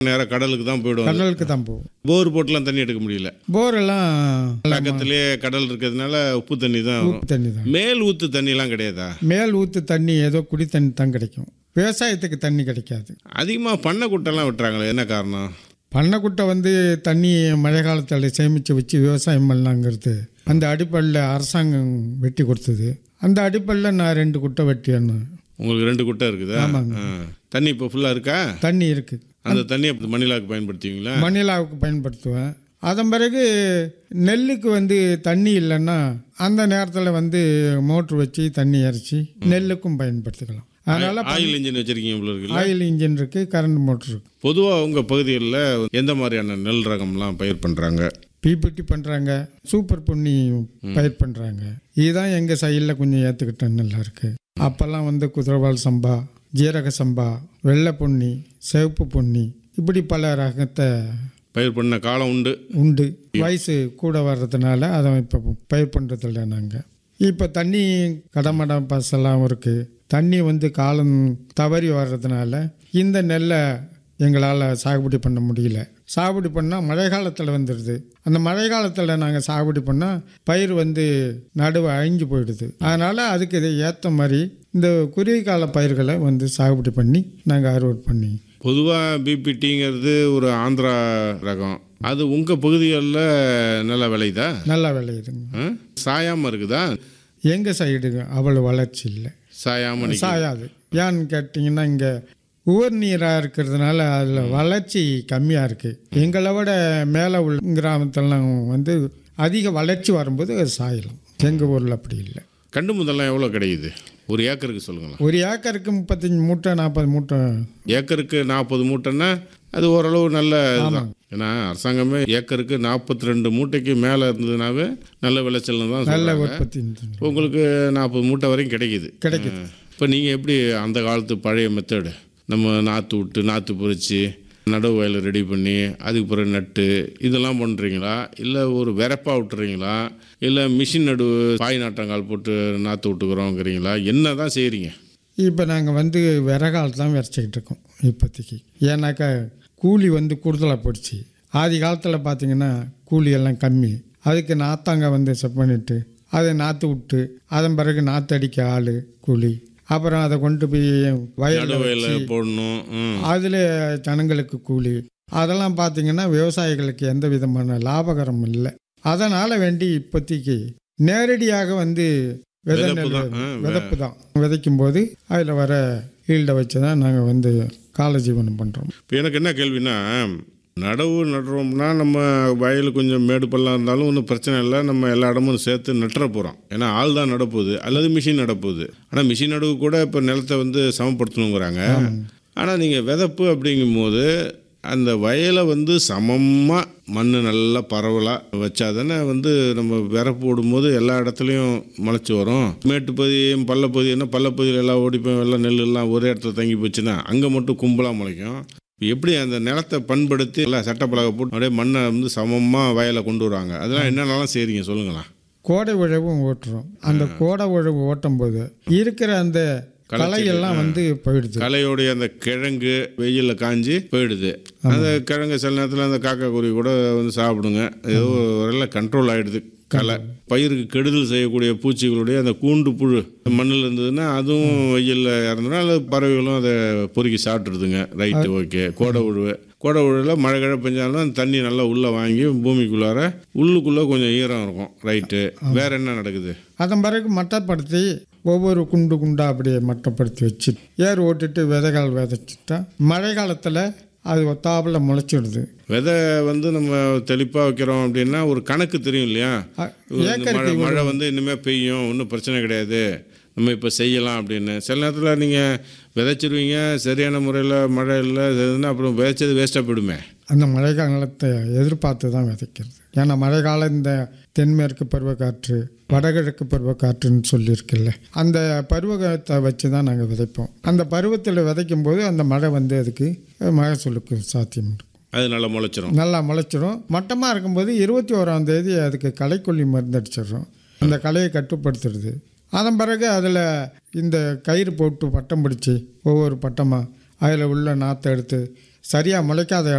நேராக கடலுக்கு தான் போயிடும் கடலுக்கு தான் போகும் போர் போட்டுலாம் தண்ணி எடுக்க முடியல போரெல்லாம் பக்கத்துலேயே கடல் இருக்கிறதுனால உப்பு தண்ணி தான் வரும் உப்பு தண்ணி தான் மேல் ஊத்து தண்ணிலாம் கிடையாதா மேல் ஊற்று தண்ணி ஏதோ குடி தண்ணி தான் கிடைக்கும் விவசாயத்துக்கு தண்ணி கிடைக்காது அதிகமாக பண்ணை குட்டைலாம் விட்டுறாங்களே என்ன காரணம் பண்ணைக்குட்டை வந்து தண்ணி மழை காலத்தில் சேமித்து வச்சு விவசாயம் பண்ணலாங்கிறது அந்த அடிப்படையில் அரசாங்கம் வெட்டி கொடுத்தது அந்த அடிப்படையில் நான் ரெண்டு குட்டை வெட்டியேன்னு உங்களுக்கு ரெண்டு குட்டை இருக்குதா ஆ. தண்ணி இப்போ ஃபுல்லாக இருக்கா தண்ணி இருக்குது அந்த தண்ணியை மணிலாவுக்கு பயன்படுத்துவீங்களா மணிலாவுக்கு பயன்படுத்துவேன் அதன் பிறகு நெல்லுக்கு வந்து தண்ணி இல்லைன்னா அந்த நேரத்தில் வந்து மோட்ரு வச்சு தண்ணி இறைச்சி நெல்லுக்கும் பயன்படுத்திக்கலாம் அதனால் ஆயில் இன்ஜின் வச்சிருக்கீங்க இவ்வளோ இருக்குல்ல ஆயில் இன்ஜின் இருக்குது கரண்ட் மோட்ரு இருக்குது பொதுவாக உங்கள் பகுதிகளில் எந்த மாதிரியான நெல் ரகம்லாம் பயிர் பண்ணுறாங்க பிபிடி பண்ணுறாங்க சூப்பர் பொன்னி பயிர் பண்ணுறாங்க இதுதான் எங்கள் சைடில் கொஞ்சம் ஏற்றுக்கிட்ட நல்லா இருக்குது அப்போல்லாம் வந்து குதிரவால் சம்பா ஜீரக சம்பா வெள்ளை பொன்னி சிவப்பு பொன்னி இப்படி பல ரகத்தை பயிர் பண்ண காலம் உண்டு உண்டு வயசு கூட வர்றதுனால அதை இப்போ பயிர் பண்ணுறதில்ல நாங்கள் இப்போ தண்ணி கடமட பசெல்லாம் இருக்குது தண்ணி வந்து காலம் தவறி வர்றதுனால இந்த நெல்லை எங்களால் சாகுபடி பண்ண முடியல சாகுபடி பண்ணால் மழை காலத்தில் வந்துடுது அந்த மழை காலத்தில் நாங்கள் சாகுபடி பண்ணால் பயிர் வந்து நடுவு அழிஞ்சு போயிடுது அதனால் அதுக்கு இதை ஏற்ற மாதிரி இந்த குறுகிய கால பயிர்களை வந்து சாகுபடி பண்ணி நாங்கள் அறுவடை பண்ணி பொதுவாக பிபிடிங்கிறது ஒரு ஆந்திரா ரகம் அது உங்கள் பகுதிகளில் நல்லா விளையுதா நல்லா விளையுதுங்க சாயாமல் இருக்குதா எங்கள் சைடுங்க அவ்வளோ வளர்ச்சி இல்லை சாயாமல் நிக்குது. சாயாது ஏன்னு கேட்டிங்கன்னா இங்கே உவர் நீராக இருக்கிறதுனால அதில் வளர்ச்சி கம்மியாக இருக்குது எங்களை விட மேலே உள்ள கிராமத்துலலாம் வந்து அதிக வளர்ச்சி வரும்போது அது சாயலாம் எங்கள் ஊரில் அப்படி இல்லை கண்டு முதல்லாம் எவ்வளோ கிடைக்குது ஒரு ஏக்கருக்கு சொல்லுங்களேன் ஒரு ஏக்கருக்கு முப்பத்தஞ்சு மூட்டை நாற்பது மூட்டை ஏக்கருக்கு நாற்பது மூட்டைன்னா அது ஓரளவு நல்ல இதுதான் ஏன்னா அரசாங்கமே ஏக்கருக்கு நாற்பத்தி ரெண்டு மூட்டைக்கு மேலே இருந்ததுனாவே நல்ல விளைச்சல் தான் நல்ல சொல்றாங்க. உற்பத்தி இருந்தது. உங்களுக்கு நாற்பது மூட்டை வரைக்கும் கிடைக்குது கிடைக்குது. இப்போ நீங்கள் எப்படி அந்த காலத்து பழைய மெத்தடு நம்ம நாற்று விட்டு நாற்று பொறிச்சு நடவு வயலை ரெடி பண்ணி அதுக்கு பிறகு நட்டு இதெல்லாம் பண்ணுறீங்களா இல்லை ஒரு விரப்பா விட்டுறீங்களா இல்லை மிஷின் நடுவு பாய் நாட்டங்கால் போட்டு நாற்று விட்டுக்கிறோங்கிறீங்களா என்ன தான் செய்கிறீங்க இப்போ நாங்கள் வந்து விறகால் தான் விரைச்சிக்கிட்டு இருக்கோம் இப்போதைக்கு ஏன்னாக்கா கூலி வந்து கூடுதலாக போயிடுச்சு ஆதி காலத்தில் பார்த்தீங்கன்னா கூலி எல்லாம் கம்மி அதுக்கு நாத்தாங்க வந்து செட் பண்ணிட்டு அதை நாற்று விட்டு அதன் பிறகு நாற்று அடிக்க ஆள் கூலி அப்புறம் அதை கொண்டு போய் வயலில் நடவு வயலை போடணும் ம் அதில் ஜனங்களுக்கு கூலி அதெல்லாம் பார்த்தீங்கன்னா விவசாயிகளுக்கு எந்த விதமான லாபகரம் இல்லை அதனால் வேண்டி இப்போதைக்கு நேரடியாக வந்து விதை விதப்பு நெல் தான், ஆ, விதப்பு தான் விதைக்கும் போது அதில் வர ஈல்டை வச்சு தான் நாங்கள் வந்து காலஜீவனம் பண்ணுறோம் இப்போ எனக்கு என்ன கேள்வினா நடவு நடுறோம்னா நம்ம வயல் கொஞ்சம் மேடு பள்ளம் இருந்தாலும் ஒன்றும் பிரச்சனை இல்லை நம்ம எல்லா இடமும் சேர்த்து நட்டுற போகிறோம் ஏன்னா ஆள் தான் நடப்போகுது அல்லது மிஷின் நடப்போகுது ஆனால் மிஷின் நடவு கூட இப்போ நிலத்தை வந்து சமப்படுத்தணுங்கிறாங்க ஆனால் நீங்கள் விதப்பு அப்படிங்கும்போது அந்த வயலை வந்து சமமாக மண் நல்லா பரவலாக வச்சா தானே வந்து நம்ம விரப்பு போடும்போது எல்லா இடத்துலையும் முளைச்சி வரும் மேட்டுப்பகுதியும் பள்ளப்பகுதினா பள்ளப்பகுதியில் எல்லாம் ஓடிப்போம் எல்லாம் நெல் எல்லாம் ஒரே இடத்துல தங்கி போச்சுன்னா அங்கே மட்டும் கும்பலாக முளைக்கும் எப்படி அந்த நிலத்தை பண்படுத்தி எல்லாம் சட்டப்பலகை போட்டு அப்படியே மண்ணை வந்து சமமாக வயலை கொண்டு வராங்க அதெல்லாம் என்னென்னலாம் செய்றீங்க சொல்லுங்களேன் கோடை உழவும் ஓட்டுறோம் அந்த கோடை உழவு ஓட்டும் போது இருக்கிற அந்த களையெல்லாம் வந்து போயிடுது கலையோடைய அந்த கிழங்கு வெயிலில் காஞ்சி போயிடுது அந்த கிழங்கு சில நேரத்தில் அந்த காக்கா குருவி கூட வந்து சாப்பிடுங்க ஏதோ எல்லாம் கண்ட்ரோல் ஆகிடுது களை பயிருக்கு கெடுதல் செய்யக்கூடிய பூச்சிகளுடைய அந்த கூண்டு புழு மண்ணில் இருந்ததுன்னா அதுவும் வெயிலில் இறந்துடும் அல்லது பறவைகளும் அதை பொறுக்கி சாப்பிட்ருதுங்க ரைட்டு ஓகே கோடை உழுவு கோடை உழுவில் மழை கிழ பெஞ்சாலும் அந்த தண்ணி நல்லா உள்ளே வாங்கி பூமிக்குள்ளார உள்ளுக்குள்ளே கொஞ்சம் ஈரம் இருக்கும் ரைட்டு வேற என்ன நடக்குது அதன் பிறகு மட்டப்படுத்தி ஒவ்வொரு குண்டு குண்டா அப்படியே மட்டப்படுத்தி வச்சு ஏர் ஓட்டிட்டு விதைகள் விதைச்சிட்டா மழை காலத்தில் அது ஒத்தாப்பில் முளைச்சிடுது விதை வந்து நம்ம தெளிப்பாக வைக்கிறோம் அப்படின்னா ஒரு கணக்கு தெரியும் இல்லையா அ, இந்த ஏக்கருக்கு மழை மழை வந்து இனிமேல் பெய்யும் ஒன்றும் பிரச்சனை கிடையாது நம்ம இப்போ செய்யலாம் அப்படின்னு சில நேரத்தில் நீங்கள் விதைச்சிருவீங்க சரியான முறையில் மழை இல்லை இதுன்னா அப்புறம் விதைச்சது வேஸ்ட்டாக போயிடுமே அந்த மழை காலத்தை எதிர்பார்த்து தான் விதைக்கிறது ஏன்னா மழை காலம் இந்த தென்மேற்கு பருவக்காற்று வடகிழக்கு பருவக்காற்றுன்னு சொல்லியிருக்குல்ல அந்த பருவகாலத்தை வச்சு தான் நாங்கள் விதைப்போம் அந்த பருவத்தில் விதைக்கும் போது அந்த மழை வந்து அதுக்கு மகசூலுக்கு சாத்தியம் இருக்கும் அது நல்லா முளைச்சிரும் நல்லா முளைச்சிரும் மட்டமாக இருக்கும்போது இருபத்தி ஓராம் தேதி அதுக்கு களைக்கொல்லி மருந்து அடிச்சிடுறோம் அந்த களையை கட்டுப்படுத்துறது அதன் பிறகு அதில் இந்த கயிறு போட்டு பட்டம் பிடிச்சி ஒவ்வொரு பட்டமாக அதில் உள்ள நாற்றை எடுத்து சரியாக முளைக்காத